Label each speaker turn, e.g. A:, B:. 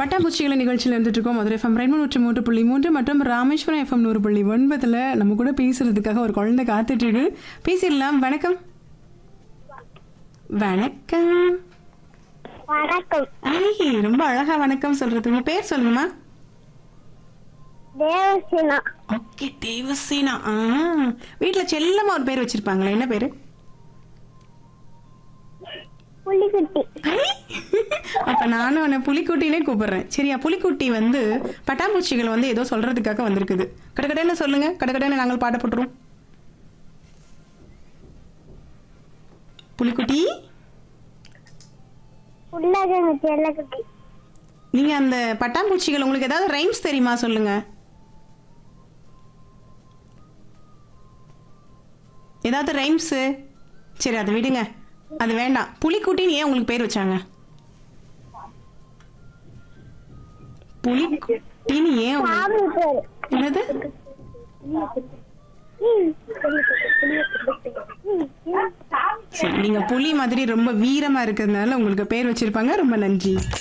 A: பட்டாம்பூச்சிகளை நிகழ்ச்சியில் இருந்துட்டு இருக்கோம் மதுரை எஃப்எம் ரெண்டு நூற்றி மூன்று புள்ளி மூன்று மற்றும் ராமேஸ்வரம் எஃப்எம் நூறு புள்ளி ஒன்பதுல நம்ம கூட பேசுறதுக்காக ஒரு குழந்தை காத்துட்டு இருக்கு பேசிடலாம் வணக்கம் வணக்கம்
B: வணக்கம்
A: ஐ ரொம்ப அழகா வணக்கம் சொல்றது உங்க பேர் சொல்லுங்கம்மா
B: தேவசினா
A: ஓகே தேவசேனா ஆ வீட்ல செல்லமா ஒரு பேர் வச்சிருப்பாங்களே என்ன பேரு
B: புலிக்குட்டி
A: ஐ! அப்ப நானும் உன்னை புலிக்குட்டினே கூப்பிடுறேன் சரியா புலிக்குட்டி வந்து பட்டாம்பூச்சிகள் வந்து ஏதோ சொல்றதுக்காக வந்திருக்குது கடகடன்னு சொல்லுங்க கடகடன்னு நாங்கள் பாட போட்டுருவோம் புலிக்குட்டி
B: உள்ளகங்க செல்லக்குட்டி
A: நீங்க அந்த பட்டாம்பூச்சிகள் உங்களுக்கு ஏதாவது ரைம்ஸ் தெரியுமா சொல்லுங்க ஏதாவது ரைம்ஸ் சரி அதை விடுங்க அது வேண்டாம் புலிக்குட்டின்னு ஏன் உங்களுக்கு பேர் வச்சாங்க புலிக்குட்டின்னு ஏன் உங்களுக்கு-
B: சாமி பேரு
A: என்னது சரி நீங்க புலி மாதிரி ரொம்ப வீரமா இருக்கிறதுனால உங்களுக்கு பேர் வச்சிருப்பாங்க ரொம்ப நன்றி